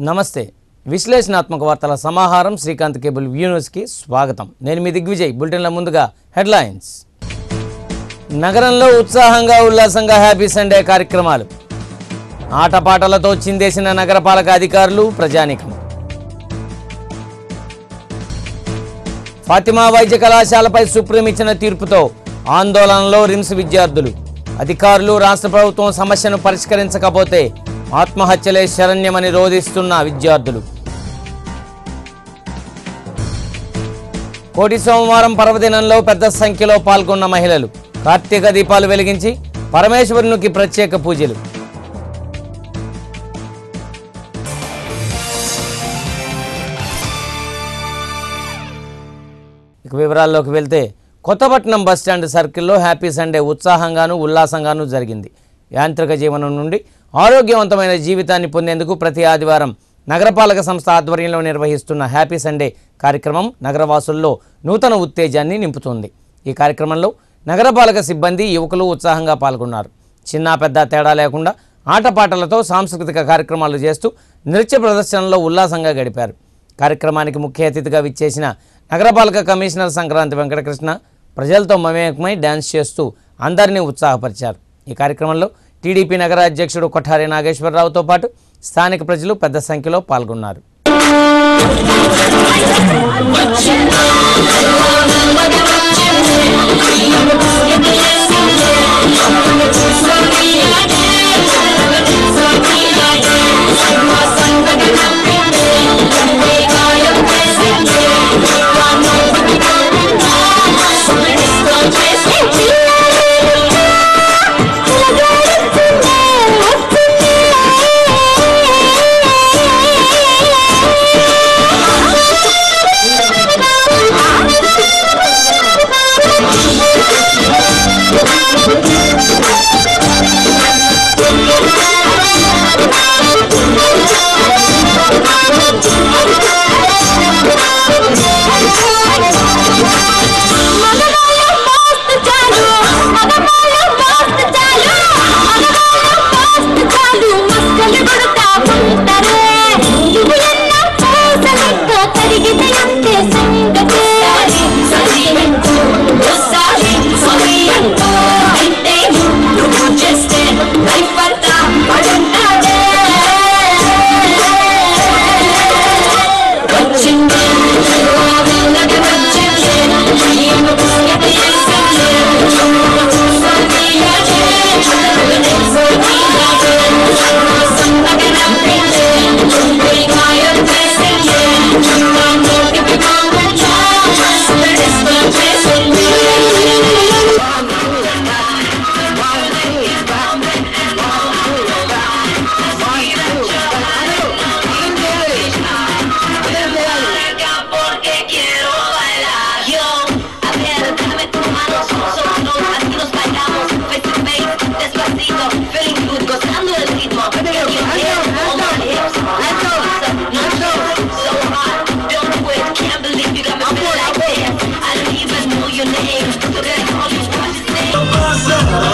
నమస్తే విశ్లేషణాత్మక వార్తల సమాహారం శ్రీకాంత్ కేబుల్ న్యూస్కి స్వాగతం నేను మీ దిగ్విజయ్ బులెటిన్ల ముందుగా హెడ్లైన్స్ నగరంలో ఉత్సాహంగా ఉల్లాసంగా హ్యాపీ సండే కార్యక్రమాలు ఆటపాటలతో చిందేసిన నగరపాలక అధికారులు ప్రజానికం ఫాతిమా వైద్య కళాశాలపై సుప్రీం ఇచ్చిన తీర్పుతో ఆందోళనలో రిమ్స్ విద్యార్థులు అధికారులు రాష్ట్ర ప్రభుత్వం సమస్యను పరిష్కరించకపోతే ఆత్మహత్యలే శరణ్యమని రోధిస్తున్న విద్యార్థులు కోటి సోమవారం పర్వదినంలో పెద్ద సంఖ్యలో పాల్గొన్న మహిళలు కార్తీక దీపాలు వెలిగించి పరమేశ్వరునికి ప్రత్యేక పూజలు ఇక వివరాల్లోకి వెళ్తే కొత్తపట్నం బస్టాండ్ సర్కిల్లో హ్యాపీ సండే ఉత్సాహంగాను ఉల్లాసంగాను జరిగింది యాంత్రిక జీవనం నుండి ఆరోగ్యవంతమైన జీవితాన్ని పొందేందుకు ప్రతి ఆదివారం నగరపాలక సంస్థ ఆధ్వర్యంలో నిర్వహిస్తున్న హ్యాపీ సండే కార్యక్రమం నగరవాసుల్లో నూతన ఉత్తేజాన్ని నింపుతుంది ఈ కార్యక్రమంలో నగరపాలక సిబ్బంది యువకులు ఉత్సాహంగా పాల్గొన్నారు చిన్న పెద్ద తేడా లేకుండా ఆటపాటలతో సాంస్కృతిక కార్యక్రమాలు చేస్తూ నృత్య ప్రదర్శనలో ఉల్లాసంగా గడిపారు కార్యక్రమానికి ముఖ్య అతిథిగా విచ్చేసిన నగరపాలక కమిషనర్ సంక్రాంతి వెంకటకృష్ణ ప్రజలతో మమేకమై డ్యాన్స్ చేస్తూ అందరినీ ఉత్సాహపరిచారు ఈ కార్యక్రమంలో టీడీపీ నగర అధ్యక్షుడు కొఠారి నాగేశ్వరరావుతో పాటు స్థానిక ప్రజలు పెద్ద సంఖ్యలో పాల్గొన్నారు porque quiero bailar. Yo, a ver, dame tu mano, somos nosotros, aquí nos bailamos, face to face, despacito, feeling good, gozando el ritmo. Can you hear all my hips? Let's go, no joke, so hot, don't quit, can't believe you got me feeling like this. I don't even know your name, so can I call you what's his name?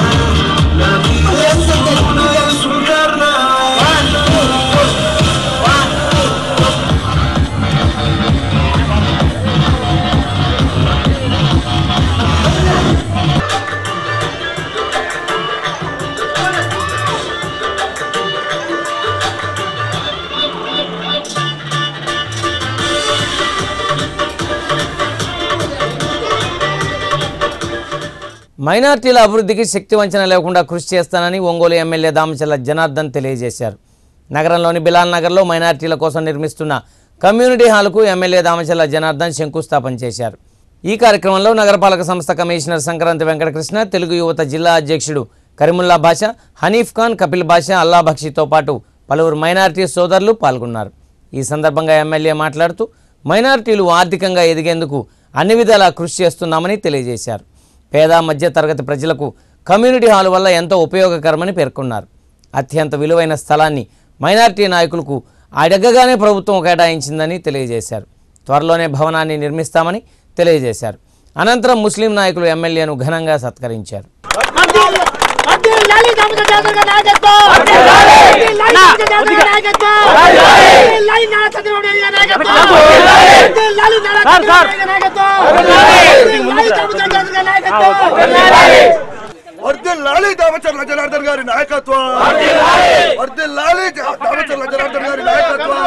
మైనార్టీల అభివృద్ధికి శక్తి వంచన లేకుండా కృషి చేస్తానని Ongole MLA Damacharla Janardhan తెలియజేశారు నగరంలోని బిలాల్ నగర్లో మైనార్టీల కోసం నిర్మిస్తున్న కమ్యూనిటీ హాల్కు ఎమ్మెల్యే దామచల్ల జనార్దన్ శంకుస్థాపన చేశారు ఈ కార్యక్రమంలో నగరపాలక సంస్థ కమిషనర్ సంక్రాంతి వెంకటకృష్ణ తెలుగు యువత జిల్లా అధ్యక్షుడు కరీముల్లా బాషా హనీఫ్ ఖాన్ కపిల్ బాషా అల్లా బక్షితో పాటు పలువురు మైనార్టీ సోదరులు పాల్గొన్నారు ఈ సందర్భంగా ఎమ్మెల్యే మాట్లాడుతూ మైనార్టీలు ఆర్థికంగా ఎదిగేందుకు అన్ని విధాలా కృషి చేస్తున్నామని తెలియజేశారు పేద మధ్య తరగతి ప్రజలకు కమ్యూనిటీ హాల్ వల్ల ఎంతో ఉపయోగకరమని పేర్కొన్నారు అత్యంత విలువైన స్థలాన్ని మైనారిటీ నాయకులకు అడగగానే ప్రభుత్వం కేటాయించిందని తెలియజేశారు త్వరలోనే భవనాన్ని నిర్మిస్తామని తెలియజేశారు అనంతరం ముస్లిం నాయకులు ఎమ్మెల్యేను ఘనంగా సత్కరించారు వర్ధిల్లాలి వర్దిల్లాలి దామచర్ల జనార్దన్ గారి నాయకత్వం వర్దిల్లాలి దామచర్ల జనార్దన్ గారి నాయకత్వం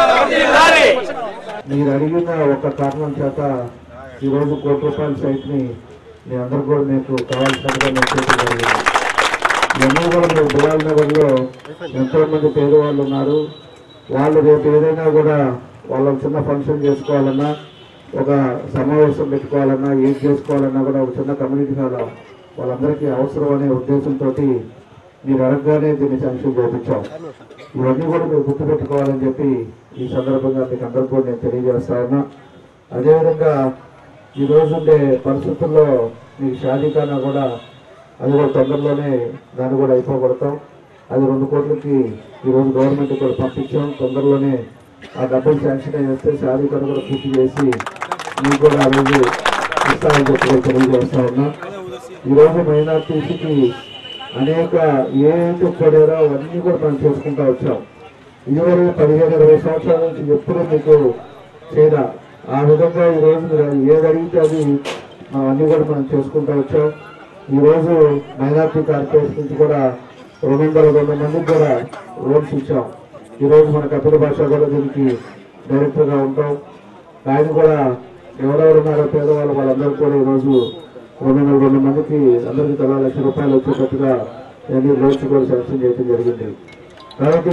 మీరు అడిగిన ఒక కారణం చేత ఈరోజు కోటి రూపాయల సైట్ని మీ అందరు కూడా మీకు కావాల్సినట్టుగా నేను చేయడం జరిగింది ఇవన్నీ కూడా మీరు బిలాల్ నగర్లో ఎంతో మంది పేదవాళ్ళు ఉన్నారు వాళ్ళు రేపు ఏదైనా కూడా వాళ్ళ చిన్న ఫంక్షన్ చేసుకోవాలన్నా ఒక సమావేశం పెట్టుకోవాలన్నా ఏం చేసుకోవాలన్నా కూడా ఒక చిన్న కమ్యూనిటీ హాల్ వాళ్ళందరికీ అవసరం అనే ఉద్దేశంతో మీరు అడగగానే దీన్ని శాంక్షన్ చేయించాం ఇవన్నీ కూడా మీరు గుర్తుపెట్టుకోవాలని చెప్పి ఈ సందర్భంగా మీకు అందరికీ కూడా నేను తెలియజేస్తా ఉన్నా అదేవిధంగా ఈ రోజు ఉండే పరిస్థితుల్లో మీకు షాదీఖానా కూడా అది కూడా తొందరలోనే దాన్ని కూడా అయిపోగొడతాం అది రెండు కోట్లకి ఈరోజు గవర్నమెంట్ కూడా పంపించాం తొందరలోనే ఆ డబ్బులు శాంక్షన్ అయ్యి వస్తే షాదీఖానా కూడా పూర్తి చేసి మీకు కూడా ఆ రోజు ఇస్తామని చెప్పి కూడా తెలియజేస్తా ఉన్నా ఈరోజు మైనార్టీస్కి అనేక ఏదైతే పడారో అవన్నీ కూడా మనం చేసుకుంటూ వచ్చాం ఇదివరకు పదిహేను ఇరవై సంవత్సరాల నుంచి ఎప్పుడూ మీకు చేయరా ఆ విధంగా ఈ రోజు మీరు ఏది అడిగితే అది మనం అన్ని కూడా మనం చేసుకుంటూ వచ్చాం ఈ రోజు మైనార్టీ కార్పొరేషన్ నుంచి కూడా రెండు వందల రెండు మందికి కూడా లోన్స్ ఇచ్చాం ఈ రోజు మన కపిల భాష కూడా దీనికి డైరెక్టర్గా ఉంటాం ఆయన కూడా ఎవరెవరు ఉన్నారో పేదవాళ్ళు వాళ్ళందరూ కూడా ఈరోజు రెండు వందల రెండు మందికి అందరికీ తలా లక్ష రూపాయలు వచ్చేటట్టుగా ఇవన్నీ లోన్స్ కూడా శాంక్షన్ చేయడం జరిగింది కాబట్టి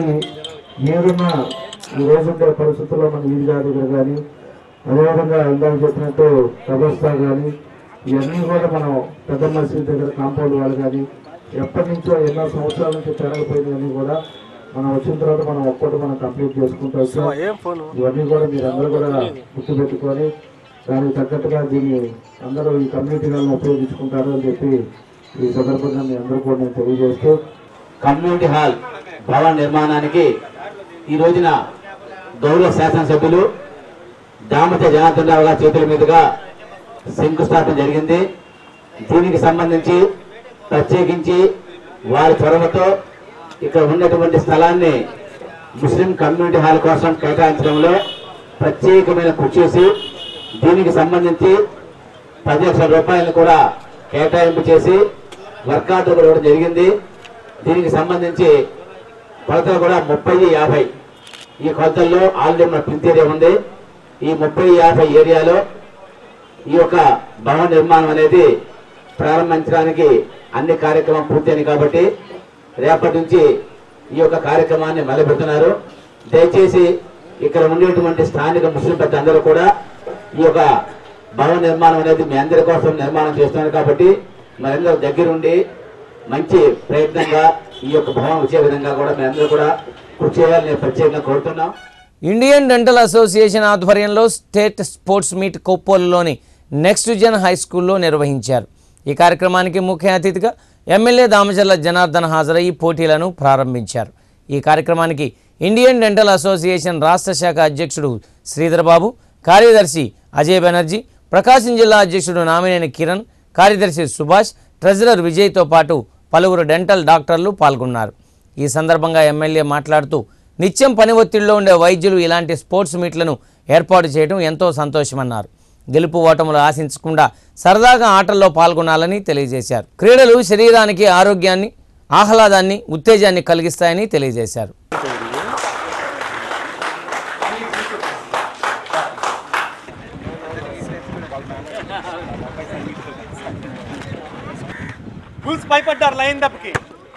ఏదన్నా ఈ రోజు ఉండే పరిస్థితుల్లో మన ఈద్గా దగ్గర కానీ అదేవిధంగా ఇందాక చెప్పినట్టు కబస్తా కానీ ఇవన్నీ కూడా మనం పెద్ద మసీద్ దగ్గర కాంపౌండ్ వాళ్ళు కానీ ఎప్పటి నుంచో ఎన్నో సంవత్సరాల నుంచి పెరగపోయినవన్నీ కూడా మనం వచ్చిన తర్వాత మనం ఒక్కటి మనం కంప్లీట్ చేసుకుంటూ వచ్చాం ఇవన్నీ కూడా మీరందరూ కూడా గుర్తుపెట్టుకొని దానికి తగ్గట్టుగా దీన్ని అందరూ ఈ కమ్యూనిటీ వాళ్ళని ఉపయోగించుకుంటారు అని చెప్పి ఈ సందర్భంగా మీ అందరూ కూడా నేను తెలియజేస్తూ కమ్యూనిటీ హాల్ భవన నిర్మాణానికి ఈ రోజున గౌరవ శాసనసభ్యులు దామత జనార్దన్ రావు గారి చేతుల మీదుగా శంకుస్థాపన జరిగింది దీనికి సంబంధించి ప్రత్యేకించి వారి చొరవతో ఇక్కడ ఉన్నటువంటి స్థలాన్ని ముస్లిం కమ్యూనిటీ హాల్ కోసం కేటాయించడంలో ప్రత్యేకమైన కృషి చేసి దీనికి సంబంధించి పది లక్షల రూపాయలను కూడా కేటాయింపు చేసి వర్క్ ఆర్డర్ కూడా ఇవ్వడం జరిగింది దీనికి సంబంధించి కొలతలు కూడా ముప్పై యాభై ఈ కొలతల్లో ఆల్రెడీ మన ప్రింట్ ఏరియా ఉంది ఈ ముప్పై యాభై ఏరియాలో ఈ యొక్క భవన నిర్మాణం అనేది ప్రారంభించడానికి అన్ని కార్యక్రమం పూర్తయింది కాబట్టి రేపటి నుంచి ఈ యొక్క కార్యక్రమాన్ని మొదలుపెడుతున్నారు దయచేసి ఇక్కడ ఉండేటువంటి స్థానిక ముస్లిం పెద్ద అందరూ కూడా ఈ యొక్క భవన నిర్మాణం అనేది మీ అందరి కోసం నిర్మాణం చేస్తున్నారు కాబట్టి మనందరూ దగ్గరుండి మంచి ప్రయత్నంగా ఈ యొక్క భవనం వచ్చే విధంగా కూడా మీ అందరూ కూడా కృషి చేయాలని నేను ప్రత్యేకంగా కోరుతున్నాం ఇండియన్ డెంటల్ అసోసియేషన్ ఆధ్వర్యంలో స్టేట్ స్పోర్ట్స్ మీట్ కొప్పోలులోని నెక్స్ట్ జన్ హై స్కూల్లో నిర్వహించారు ఈ కార్యక్రమానికి ముఖ్య అతిథిగా ఎమ్మెల్యే దామచర్ల జనార్దన్ హాజరయ్యి పోటీలను ప్రారంభించారు ఈ కార్యక్రమానికి ఇండియన్ డెంటల్ అసోసియేషన్ రాష్ట్ర శాఖ అధ్యక్షుడు శ్రీధర్ బాబు కార్యదర్శి అజయ్ బెనర్జీ ప్రకాశం జిల్లా అధ్యక్షుడు నామినేని కిరణ్ కార్యదర్శి సుభాష్ ట్రెజరర్ విజయ్తో పాటు పలువురు డెంటల్ డాక్టర్లు పాల్గొన్నారు ఈ సందర్భంగా ఎమ్మెల్యే మాట్లాడుతూ నిత్యం పని ఒత్తిడిలో ఉండే వైద్యులు ఇలాంటి స్పోర్ట్స్ మీట్లను ఏర్పాటు చేయడం ఎంతో సంతోషమన్నారు గెలుపు ఓటములు ఆశించకుండా సరదాగా ఆటల్లో పాల్గొనాలని తెలియజేశారు క్రీడలు శరీరానికి ఆరోగ్యాన్ని ఆహ్లాదాన్ని ఉత్తేజాన్ని కలిగిస్తాయని తెలియజేశారు ఫుల్స్ భయపడ్డారు లైన్ దప్పకి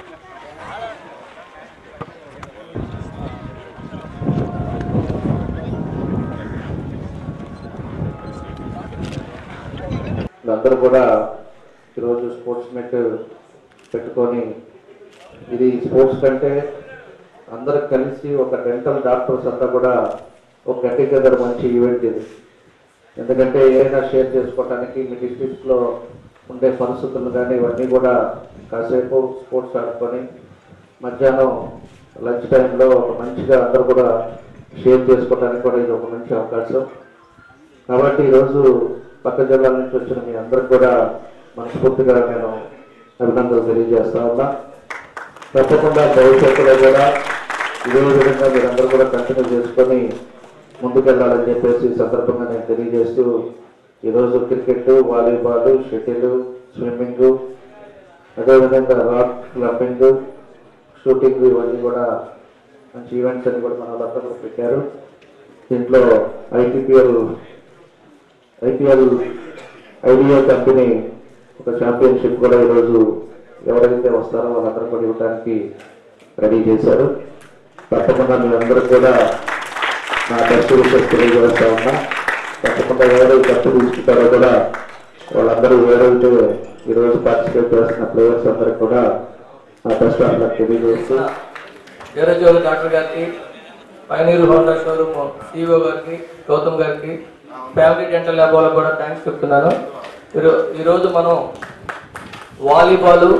వీళ్ళందరూ కూడా ఈరోజు స్పోర్ట్స్ మీట్ పెట్టుకొని ఇది స్పోర్ట్స్ కంటే అందరు కలిసి ఒక డెంటల్ డాక్టర్స్ అంతా కూడా ఒక గట్టి గదర్ మంచి ఈవెంట్ ఇది ఎందుకంటే ఏదైనా షేర్ చేసుకోవడానికి మీ డిస్ట్రిక్ట్లో ఉండే పరిస్థితులు కానీ ఇవన్నీ కూడా కాసేపు స్పోర్ట్స్ ఆడుకొని మధ్యాహ్నం లంచ్ టైంలో ఒక మంచిగా అందరూ కూడా షేర్ చేసుకోవడానికి కూడా ఇది ఒక మంచి అవకాశం కాబట్టి ఈరోజు పక్క జిల్లాల నుంచి వచ్చిన మీ అందరికి కూడా మనస్ఫూర్తిగా నేను అభినందనలు తెలియజేస్తా ఉన్నా తప్పకుండా భవిష్యత్తులో కూడా ఇదే విధంగా మీరందరూ కూడా కంటిన్యూ చేసుకొని ముందుకెళ్ళాలని చెప్పేసి ఈ సందర్భంగా నేను తెలియజేస్తూ ఈరోజు క్రికెట్ వాలీబాల్ షటిల్ స్విమ్మింగ్ అదేవిధంగా రాక్ క్లబ్బింగ్ షూటింగ్ ఇవన్నీ కూడా మంచి ఈవెంట్స్ అన్ని కూడా మన వాళ్ళందరూ కూడా పెట్టారు దీంట్లో ఐటీపీఎల్ ఐపీఎల్ ఐడియా కంపెనీ ఒక ఛాంపియన్షిప్ కూడా ఈరోజు ఎవరైతే వస్తారో వాళ్ళందరూ కూడా ఇవ్వడానికి రెడీ చేశారు తప్పకుండా మీ అందరూ కూడా నా బెస్ట్ విషయం తెలియజేస్తా ఉన్నా తప్పకుండా ఎవరు కప్పు తీసుకుంటారో కూడా వాళ్ళందరూ ఎవరైతే ఈరోజు పార్టిసిపేట్ చేస్తున్న ప్లేయర్స్ అందరూ కూడా నా బెస్ట్ ఆఫ్ లక్ తెలియజేస్తూ వీరజోగి డాక్టర్ గారికి పైనీరు హోండా షోరూమ్ సిఇఓ గారికి గౌతమ్ గారికి ఫ్యామిలీ డెంటల్ ల్యాబ్ వాళ్ళకి కూడా థ్యాంక్స్ చెప్తున్నాను ఈరో ఈరోజు మనం volleyball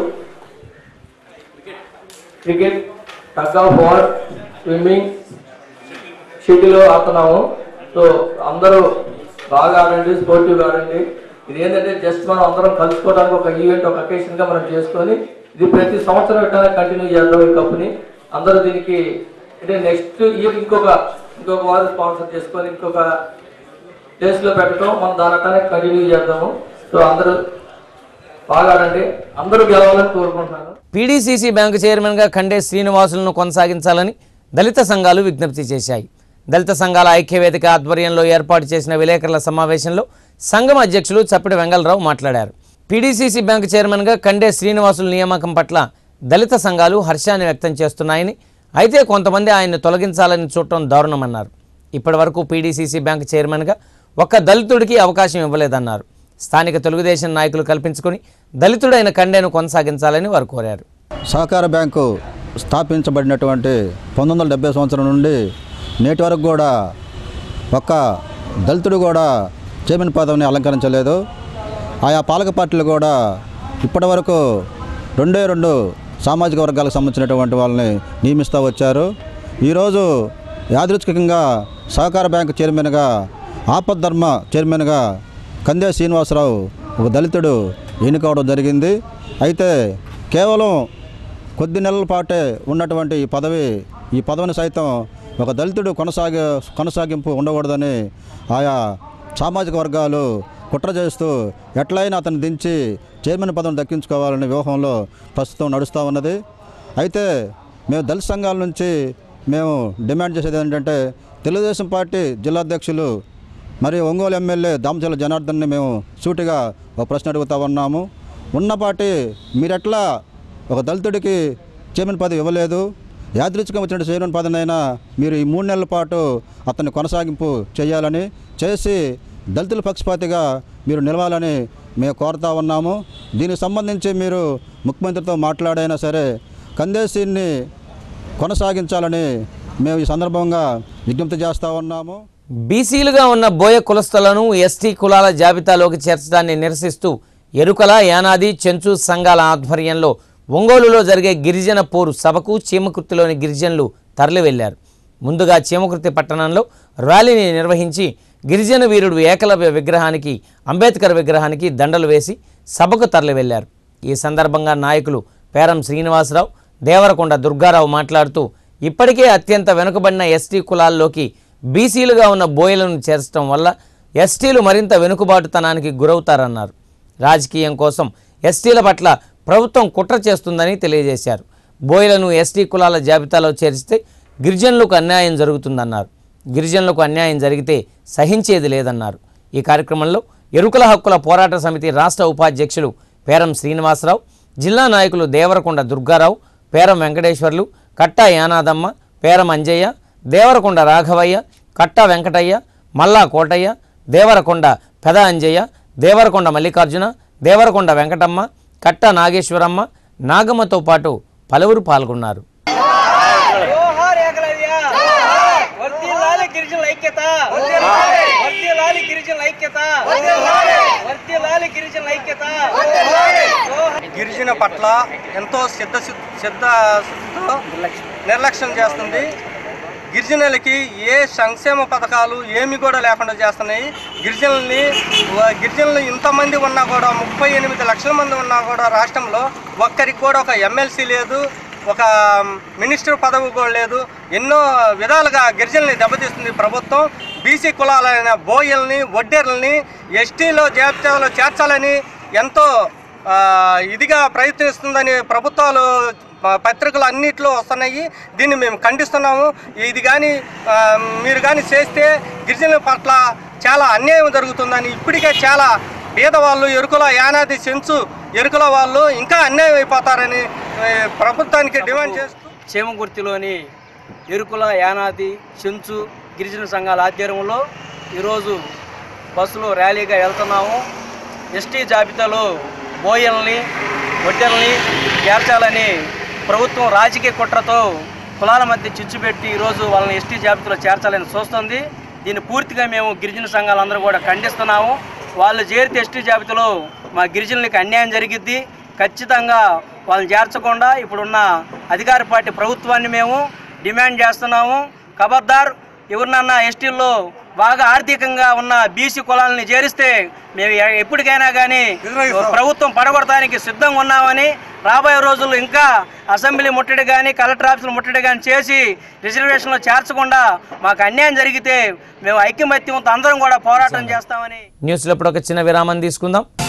cricket tug of war swimming shuttle ఆడుతున్నాము సో అందరూ బాగా ఆడండి స్పోర్టివ్గా ఆడండి ఇది ఏంటంటే జస్ట్ మనం అందరం కలుసుకోవడానికి ఒక ఈవెంట్ ఒక అకేషన్గా మనం చేసుకొని ఇది ప్రతి సంవత్సరం ఎట్లా కంటిన్యూ చేద్దాం ఈ కప్ని అందరూ దీనికి అంటే నెక్స్ట్ ఇయర్ ఇంకొక ఇంకొక వారు స్పాన్సర్ చేసుకొని ఇంకొక ప్లేస్లో పెట్టడం మనం దాని అట్లానే కంటిన్యూ చేద్దాము సో అందరూ బాగా ఆడండి అందరూ గెలవాలని కోరుకుంటున్నాను పీడీసీసీ బ్యాంకు చైర్మన్గా ఖండే శ్రీనివాసులను కొనసాగించాలని దళిత సంఘాలు విజ్ఞప్తి చేశాయి దళిత సంఘాల ఐక్యవేదిక ఆధ్వర్యంలో ఏర్పాటు చేసిన విలేకరుల సమావేశంలో సంఘం అధ్యక్షులు చప్పిడి వెంగళరావు మాట్లాడారు పీడీసీసీ బ్యాంకు చైర్మన్గా ఖండే శ్రీనివాసుల నియామకం పట్ల దళిత సంఘాలు హర్షాన్ని వ్యక్తం చేస్తున్నాయని అయితే కొంతమంది ఆయన్ని తొలగించాలని చూడటం దారుణమన్నారు ఇప్పటివరకు పీడీసీసీ బ్యాంకు చైర్మన్గా ఒక్క దళితుడికి అవకాశం ఇవ్వలేదన్నారు స్థానిక తెలుగుదేశం నాయకులు కల్పించుకొని దళితుడైన ఖండేను కొనసాగించాలని వారు కోరారు సహకార బ్యాంకు స్థాపించబడినటువంటి పంతొమ్మిది వందల డెబ్బై సంవత్సరం నుండి నేటి వరకు కూడా ఒక్క దళితుడు కూడా చైర్మన్ పదవిని అలంకరించలేదు ఆయా పాలక పార్టీలు కూడా ఇప్పటి వరకు రెండే రెండు సామాజిక వర్గాలకు సంబంధించినటువంటి వాళ్ళని నియమిస్తూ వచ్చారు ఈరోజు యాదృచ్ఛికంగా సహకార బ్యాంకు చైర్మన్గా ఆపద్ధర్మ చైర్మన్గా కందే శ్రీనివాసరావు ఒక దళితుడు ఎన్నుకోవడం జరిగింది అయితే కేవలం కొద్ది నెలల పాటే ఉన్నటువంటి ఈ పదవి ఈ పదవిని సైతం ఒక దళితుడు కొనసాగి కొనసాగింపు ఉండకూడదని ఆయా సామాజిక వర్గాలు కుట్ర చేస్తూ ఎట్లయినా అతను దించి చైర్మన్ పదవిని దక్కించుకోవాలనే వ్యూహంలో ప్రస్తుతం నడుస్తూ ఉన్నది అయితే మేము దళిత సంఘాల నుంచి మేము డిమాండ్ చేసేది ఏంటంటే తెలుగుదేశం పార్టీ జిల్లా అధ్యక్షులు మరి ఒంగోలు ఎమ్మెల్యే దామచల జనార్దన్ని మేము సూటిగా ఒక ప్రశ్న అడుగుతా ఉన్నాము ఉన్న పార్టీ మీరెట్లా ఒక దళితుడికి చైర్మన్ పదవి ఇవ్వలేదు యాదృచ్ఛికంగా వచ్చిన చైర్మన్ పదవినైనా మీరు ఈ మూడు నెలల పాటు అతన్ని కొనసాగింపు చేయాలని చేసి దళితుల పక్షపాతిగా మీరు నిలవాలని మేము కోరుతా ఉన్నాము దీనికి సంబంధించి మీరు ముఖ్యమంత్రితో మాట్లాడైనా సరే కందేశీని కొనసాగించాలని మేము ఈ సందర్భంగా విజ్ఞప్తి చేస్తూ ఉన్నాము బీసీలుగా ఉన్న బోయ కులస్తులను ఎస్టీ కులాల జాబితాలోకి చేర్చడాన్ని నిరసిస్తూ ఎరుకల యానాది చెంచు సంఘాల ఆధ్వర్యంలో ఒంగోలులో జరిగే గిరిజన పోరు సభకు చీమకుర్తిలోని గిరిజనులు తరలివెళ్లారు ముందుగా చీమకుర్తి పట్టణంలో ర్యాలీని నిర్వహించి గిరిజన వీరుడు ఏకలవ్య విగ్రహానికి అంబేద్కర్ విగ్రహానికి దండలు వేసి సభకు తరలివెళ్లారు ఈ సందర్భంగా నాయకులు పేరం శ్రీనివాసరావు దేవరకొండ దుర్గారావు మాట్లాడుతూ ఇప్పటికే అత్యంత వెనుకబడిన ఎస్టీ కులాల్లోకి బీసీలుగా ఉన్న బోయలను చేర్చడం వల్ల ఎస్టీలు మరింత వెనుకబాటుతనానికి గురవుతారన్నారు రాజకీయం కోసం ఎస్టీల పట్ల ప్రభుత్వం కుట్ర చేస్తుందని తెలియజేశారు బోయలను ఎస్టీ కులాల జాబితాలో చేర్చితే గిరిజనులకు అన్యాయం జరుగుతుందన్నారు గిరిజనులకు అన్యాయం జరిగితే సహించేది లేదన్నారు ఈ కార్యక్రమంలో ఎరుకల హక్కుల పోరాట సమితి రాష్ట్ర ఉపాధ్యక్షులు పేరం శ్రీనివాసరావు జిల్లా నాయకులు దేవరకొండ దుర్గారావు పేరం వెంకటేశ్వర్లు కట్టా యానాదమ్మ పేరం అంజయ్య దేవరకొండ రాఘవయ్య కట్టా వెంకటయ్య మల్లా కోటయ్య దేవరకొండ పెద అంజయ్య దేవరకొండ మల్లికార్జున దేవరకొండ వెంకటమ్మ కట్ట నాగేశ్వరమ్మ నాగమ్మతో పాటు పలువురు పాల్గొన్నారు జోహార్ ఏకలవ్య వర్ధిల్లాలి గిరిజనుల ఐక్యత వర్ధిల్లాలి గిరిజనుల ఐక్యత వర్ధిల్లాలి గిరిజనుల ఐక్యత గిరిజన పట్ల ఎంతో సిద్ధ సిద్ధ నిర్లక్ష్యం చేస్తుంది గిరిజనులకి ఏ సంక్షేమ పథకాలు ఏమి కూడా లేకుండా చేస్తున్నాయి గిరిజనుల్ని వ- గిరిజనులు ఇంతమంది ఉన్నా కూడా ముప్పై ఎనిమిది లక్షల మంది ఉన్నా కూడా రాష్ట్రంలో ఒక్కరికి కూడా ఒక ఎమ్మెల్సీ లేదు ఒక మినిస్టర్ పదవి కూడా లేదు ఎన్నో విధాలుగా గిరిజనుల్ని దెబ్బతీస్తుంది ప్రభుత్వం బీసీ కులాలైన బోయల్ని వడ్డేర్లని ఎస్టీలో జాబితాలో చేర్చాలని ఎంతో ఆ, ఇదిగా ప్రయత్నిస్తుందని ప్రభుత్వాలు ప- పత్రికలు అన్నిట్లో వస్తున్నాయి దీన్ని మేము ఖండిస్తున్నాము ఇది కానీ ఆ, మీరు కానీ చేస్తే గిరిజనుల పట్ల చాలా అన్యాయం జరుగుతుందని ఇప్పటికే చాలా పేదవాళ్ళు ఎరుకుల యానాది సెంచు ఎరుకుల వాళ్ళు ఇంకా అన్యాయం అయిపోతారని ఆ, ప్రభుత్వానికి డిమాండ్ చేస్తూ చేమగుర్తిలోని ఎరుకుల యానాది చెంచు గిరిజన సంఘాల ఆధ్వర్యంలో ఈరోజు బస్సులో ర్యాలీగా వెళ్తున్నాము ఎస్టీ జాబితాలో బోయల్ని ఒడ్డెల్ని చేర్చాలని ప్రభుత్వం రాజకీయ కుట్రతో కులాల మధ్య చిచ్చు పెట్టి ఈరోజు వాళ్ళని ఎస్టీ జాబితాలో చేర్చాలని చూస్తుంది దీన్ని పూర్తిగా మేము గిరిజన సంఘాలందరూ కూడా ఖండిస్తున్నాము వాళ్ళు చేరితే ఎస్టీ జాబితాలో మా గిరిజనులకి అన్యాయం జరిగిద్ది ఖచ్చితంగా వాళ్ళని చేర్చకుండా ఇప్పుడున్న అధికార పార్టీ ప్రభుత్వాన్ని మేము డిమాండ్ చేస్తున్నాము ఖబర్దార్ ఎవరినన్నా ఎస్టీల్లో బాగా ఆర్థికంగా ఉన్న బీసీ కులాలని చేరిస్తే మేము ఎ- ఎప్పటికైనా కానీ ప్రభుత్వం పడగొడటానికి సిద్ధంగా ఉన్నామని రాబోయే రోజుల్లో ఇంకా అసెంబ్లీ ముట్టడి కానీ కలెక్టర్ ఆఫీసులు ముట్టడి కానీ చేసి రిజర్వేషన్లో చేర్చకుండా మాకు అన్యాయం జరిగితే మేము ఐక్యమత్యంతో అందరం కూడా పోరాటం చేస్తామని న్యూస్లో ఇప్పుడు ఒక చిన్న విరామం తీసుకుందాం